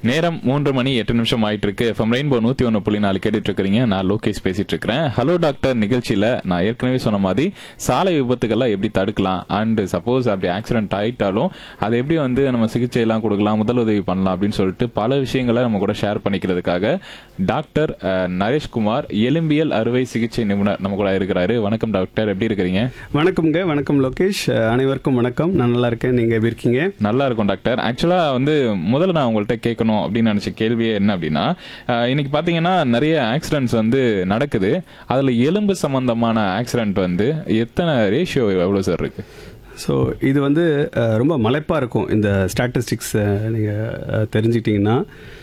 நேரம் மூன்று மணி எட்டு நிமிஷம் ஆயிட்டு இருக்கு எஃப்எம் ரெயின்போ நூத்தி ஒன்று புள்ளி நாலு கேட்டுட்டு இருக்கிறீங்க நான் லோகேஷ் பேசிட்டு இருக்கிறேன் ஹலோ டாக்டர் நிகழ்ச்சியில நான் ஏற்கனவே சொன்ன மாதிரி சாலை விபத்துகளை எப்படி தடுக்கலாம் அண்ட் சப்போஸ் அப்படி ஆக்சிடென்ட் ஆயிட்டாலும் அதை எப்படி வந்து நம்ம சிகிச்சை எல்லாம் கொடுக்கலாம் முதலுதவி பண்ணலாம் அப்படின்னு சொல்லிட்டு பல விஷயங்களை நம்ம கூட ஷேர் பண்ணிக்கிறதுக்காக டாக்டர் அஹ், நரேஷ்குமார் எலும்பியல் அறுவை சிகிச்சை நிபுணர் நம்ம கூட இருக்கிறாரு வணக்கம் டாக்டர் எப்படி இருக்கிறீங்க வணக்கம்ங்க வணக்கம் லோகேஷ் அஹ், அனைவருக்கும் வணக்கம் நான் நல்லா இருக்கேன் நீங்க எப்படி இருக்கீங்க நல்லா இருக்கும் டாக்டர் ஆக்சுவலா வந்து முதல்ல நான் உங்கள்கிட்ட கேட்கணும் அப்படின்னு நினைச்ச கேள்வியே என்ன அப்படின்னா அஹ், இன்னைக்கு பாத்தீங்கன்னா நிறைய ஆக்சிடென்ட்ஸ் வந்து நடக்குது அதுல எலும்பு சம்பந்தமான ஆக்சிடென்ட் வந்து எத்தனை ரேஷியோ எவ்வளவு சார் இருக்கு ஸோ இது வந்து அஹ், ரொம்ப மலைப்பாக இருக்கும் இந்த ஸ்டாட்டிஸ்டிக்ஸ் நீங்கள் தெரிஞ்சுக்கிட்டிங்கன்னா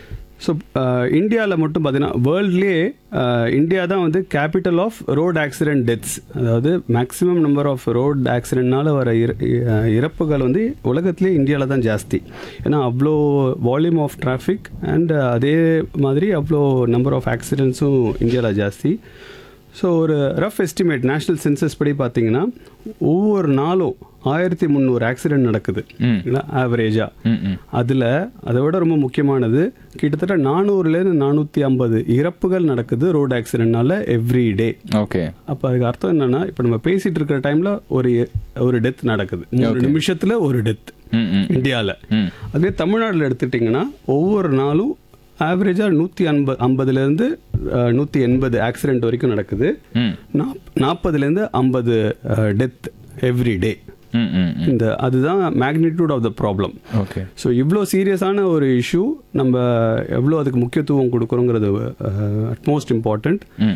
ஸோ இந்தியாவில் மட்டும் பார்த்தீங்கன்னா வேர்ல்ட்லேயே இந்தியா தான் வந்து capital of road accident deaths அதாவது மேக்ஸிமம் நம்பர் ஆஃப் ரோட் ஆக்சிடென்ட்னால வர இற- அஹ், இறப்புகள் வந்து உலகத்திலே இந்தியாவில் தான் ஜாஸ்தி ஏன்னா அவ்வளோ வால்யூம் ஆஃப் டிராஃபிக் அண்ட் அதே மாதிரி அவ்வளோ நம்பர் ஆஃப் ஆக்சிடென்ட்ஸும் இந்தியாவில் ஜாஸ்தி ஸோ ஒரு ரஃப் எஸ்டிமேட் நேஷ்னல் சென்சஸ் படி பார்த்தீங்கன்னா ஒவ்வொரு நாளும் ஆயிரத்தி முந்நூறு ஆக்சிடென்ட் நடக்குது ம். ஆவரேஜாக ம், ம். அதில் அதை விட ரொம்ப முக்கியமானது கிட்டத்தட்ட நானூறுலேருந்து நானூற்றி ஐம்பது இறப்புகள் நடக்குது ரோடு ஆக்சிடென்ட்னால எவ்ரி டே ஓகே அப்போ அதுக்கு அர்த்தம் என்னன்னா இப்போ நம்ம பேசிட்டு இருக்கிற டைமில் ஒரு ஒரு டெத் நடக்குது மூணு நிமிஷத்தில் ஒரு டெத் ம், ம். இந்தியாவில் ம். அதே தமிழ்நாட்டில் எடுத்துட்டிங்கன்னா ஒவ்வொரு நாளும் ஆவரேஜாக நூற்றி ஐம்பது ஐம்பதுலேருந்து நூற்றி எண்பது ஆக்சிடென்ட் வரைக்கும் நடக்குது ம். நாப் நாற்பதுலேருந்து ஐம்பது டெத் எவ்ரி டே ம், ம், ம். இந்த அதுதான் magnitude of the problem okay so இவ்வளோ சீரியஸான ஒரு இஷ்யூ நம்ம எவ்வளோ அதுக்கு முக்கியத்துவம் கொடுக்குறோங்கிறது அட்மோஸ்ட் இம்பார்ட்டண்ட் ம்.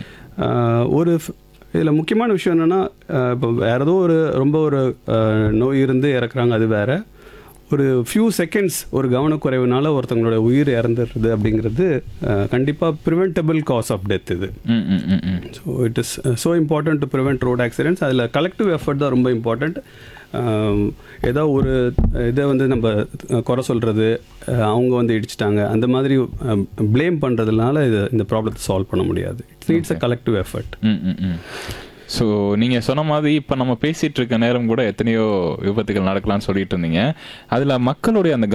ஒரு இதில் முக்கியமான விஷயம் என்னென்னா இப்போ வேறு ஏதோ ஒரு ரொம்ப ஒரு அஹ், நோய் இருந்து இறக்குறாங்க அது வேற ஒரு ஃபியூ செகண்ட்ஸ் ஒரு கவனக்குறைவுனால ஒருத்தவங்களோட உயிர் இறந்துடுறது அப்படிங்கிறது கண்டிப்பாக ப்ரிவென்டபிள் காஸ் ஆஃப் டெத் இது ம், ம், ம், ம். So it is so important to prevent road accidents அதில் கலெக்டிவ் எஃபர்ட் தான் ரொம்ப இம்பார்ட்டண்ட் ஏதோ ஒரு இதை வந்து நம்ம அஹ், குறை சொல்கிறது அவங்க வந்து இடிச்சிட்டாங்க அந்த மாதிரி ப்ளேம் பண்ணுறதுனால இது இந்த ப்ராப்ளத்தை சால்வ் பண்ண முடியாது it's needs a collective effort ம், ம், ம். ஸோ நீங்க சொன்ன மாதிரி இப்ப நம்ம பேசிட்டு இருக்க நேரம் கூட எத்தனையோ விபத்துகள் நடக்கலாம்னு சொல்லிட்டு இருந்தீங்க அதுல மக்களுடைய அந்த